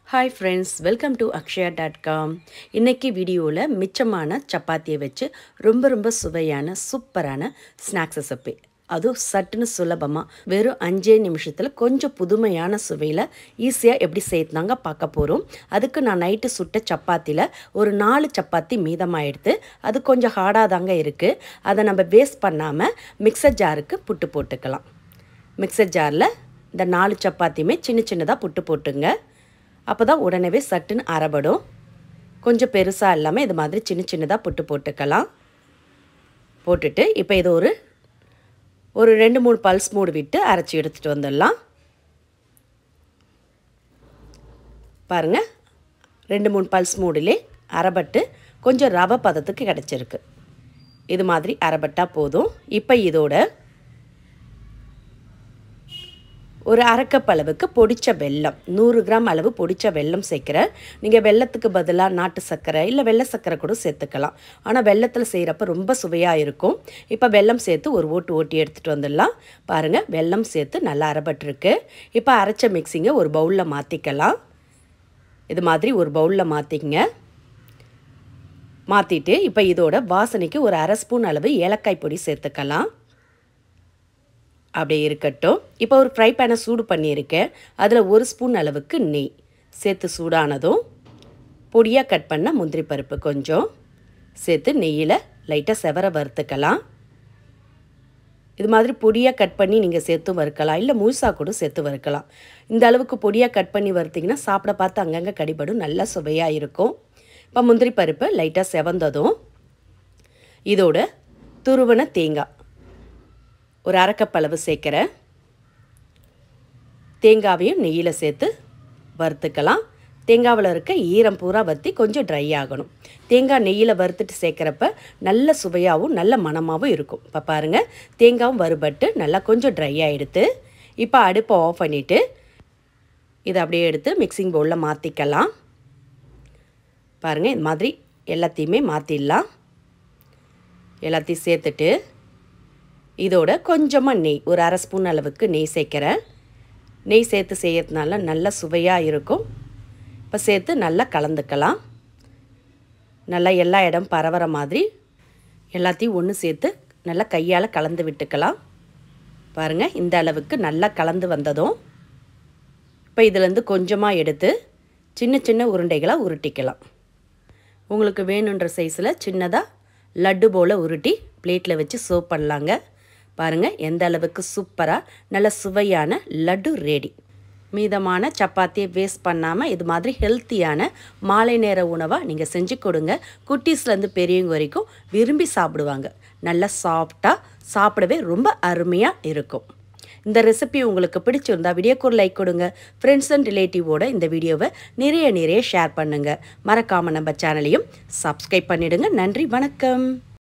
hi friends welcome to Akshaya dot com இன்றைக்கி வீடியோவில் மிச்சமான சப்பாத்தியை வச்சு ரொம்ப ரொம்ப சுவையான சூப்பரான ஸ்நாக்ஸ் ரெசிபி அதுவும் சட்டுன்னு சுலபமாக வெறும் அஞ்சே நிமிஷத்தில் கொஞ்சம் புதுமையான சுவையில் ஈஸியாக எப்படி செய்யத்தாங்க பார்க்க போகிறோம் அதுக்கு நான் நைட்டு சுட்ட சப்பாத்தியில் ஒரு நாலு சப்பாத்தி மீதமாக எடுத்து அது கொஞ்சம் ஹார்டாக தாங்க இருக்குது அதை நம்ம வேஸ்ட் பண்ணாமல் மிக்சர் ஜாருக்கு புட்டு போட்டுக்கலாம் மிக்சர் ஜாரில் இந்த நாலு சப்பாத்தியுமே சின்ன சின்னதாக புட்டு போட்டுங்க அப்போ தான் உடனே சட்டுன்னு அரைபடும் கொஞ்சம் பெருசாக இல்லாமல் இது மாதிரி சின்ன சின்னதாக புட்டு போட்டுக்கலாம் போட்டுட்டு இப்போ இது ஒரு ஒரு ரெண்டு மூணு பல்ஸ் மூடு விட்டு அரைச்சி எடுத்துகிட்டு வந்துடலாம் பாருங்கள் ரெண்டு மூணு பல்ஸ் மூடிலே அரைபட்டு கொஞ்சம் ரவை பதத்துக்கு கிடச்சிருக்கு இது மாதிரி அரைபட்டால் போதும் இப்போ இதோட ஒரு அரைக்கப் அளவுக்கு பொடிச்ச வெல்லம் நூறு கிராம் அளவு பொடிச்ச வெல்லம் சேர்க்குறேன் நீங்கள் வெள்ளத்துக்கு பதிலாக நாட்டு சர்க்கரை இல்லை வெள்ளை சர்க்கரை கூட சேர்த்துக்கலாம் ஆனால் வெள்ளத்தில் செய்கிறப்ப ரொம்ப சுவையாக இருக்கும் இப்போ வெல்லம் சேர்த்து ஒரு ஓட்டு ஓட்டி எடுத்துகிட்டு வந்துடலாம் பாருங்கள் வெல்லம் சேர்த்து நல்லா அரைப்பட்டிருக்கு இப்போ அரைச்ச மிக்சிங்கை ஒரு பவுலில் மாற்றிக்கலாம் இது மாதிரி ஒரு பவுலில் மாற்றிக்கங்க மாற்றிட்டு இப்போ இதோட வாசனைக்கு ஒரு அரை ஸ்பூன் அளவு ஏலக்காய் பொடி சேர்த்துக்கலாம் அப்படியே இருக்கட்டும் இப்போ ஒரு ஃப்ரை பேனை சூடு பண்ணியிருக்கேன் அதில் ஒரு ஸ்பூன் அளவுக்கு நெய் சேர்த்து சூடானதும் பொடியாக கட் பண்ண முந்திரி பருப்பு கொஞ்சம் சேர்த்து நெய்யில் லைட்டாக செவர வறுத்துக்கலாம் இது மாதிரி பொடியாக கட் பண்ணி நீங்கள் சேர்த்து வறுக்கலாம் இல்லை முழுசாக கூட சேர்த்து வறுக்கலாம் இந்த அளவுக்கு பொடியாக கட் பண்ணி வறுத்திங்கன்னா சாப்பிட பார்த்து அங்கங்கே கடிபடும் நல்லா சுவையாக இருக்கும் இப்போ முந்திரி பருப்பு லைட்டாக செவந்ததும் இதோட துருவன தேங்காய் ஒரு அரைக்கப் அளவு சேர்க்குறேன் தேங்காவையும் நெய்யில் சேர்த்து வறுத்துக்கலாம் தேங்காவில் இருக்க ஈரம் பூரா வற்றி கொஞ்சம் ட்ரை ஆகணும் தேங்காய் நெய்யில் வறுத்துட்டு சேர்க்குறப்ப நல்ல சுவையாகவும் நல்ல மணமாகவும் இருக்கும் இப்போ பாருங்கள் தேங்காவும் வறுபட்டு நல்லா கொஞ்சம் ட்ரை ஆகிடுத்து இப்போ அடுப்பை ஆஃப் பண்ணிவிட்டு இதை அப்படியே எடுத்து மிக்சிங் பவுலில் மாற்றிக்கலாம் பாருங்கள் இது மாதிரி எல்லாத்தையுமே மாற்றிடலாம் எல்லாத்தையும் சேர்த்துட்டு இதோட கொஞ்சமாக நெய் ஒரு அரை ஸ்பூன் அளவுக்கு நெய் சேர்க்குறேன் நெய் சேர்த்து செய்யறதுனால நல்ல சுவையாக இருக்கும் இப்போ சேர்த்து நல்லா கலந்துக்கலாம் நல்லா எல்லா இடம் பரவற மாதிரி எல்லாத்தையும் ஒன்று சேர்த்து நல்லா கையால் கலந்து விட்டுக்கலாம் பாருங்கள் இந்த அளவுக்கு நல்லா கலந்து வந்ததும் இப்போ இதிலேருந்து கொஞ்சமாக எடுத்து சின்ன சின்ன உருண்டைகளாக உருட்டிக்கலாம் உங்களுக்கு வேணுன்ற சைஸில் சின்னதாக லட்டு போல் உருட்டி பிளேட்டில் வச்சு சர்வ் பண்ணலாங்க பாருங்கள் எந்த அளவுக்கு சூப்பராக நல்ல சுவையான லட்டு ரெடி மீதமான சப்பாத்தியை வேஸ்ட் பண்ணாமல் இது மாதிரி ஹெல்த்தியான மாலை நேர உணவாக நீங்கள் செஞ்சு கொடுங்க குட்டீஸ்லேருந்து பெரியவங்க வரைக்கும் விரும்பி சாப்பிடுவாங்க நல்லா சாஃப்டாக சாப்பிடவே ரொம்ப அருமையாக இருக்கும் இந்த ரெசிபி உங்களுக்கு பிடிச்சிருந்தா வீடியோக்கு ஒரு லைக் கொடுங்க ஃப்ரெண்ட்ஸ் அண்ட் ரிலேட்டிவோட இந்த வீடியோவை நிறைய நிறைய ஷேர் பண்ணுங்கள் மறக்காமல் நம்ம சேனலையும் சப்ஸ்கிரைப் பண்ணிவிடுங்க நன்றி வணக்கம்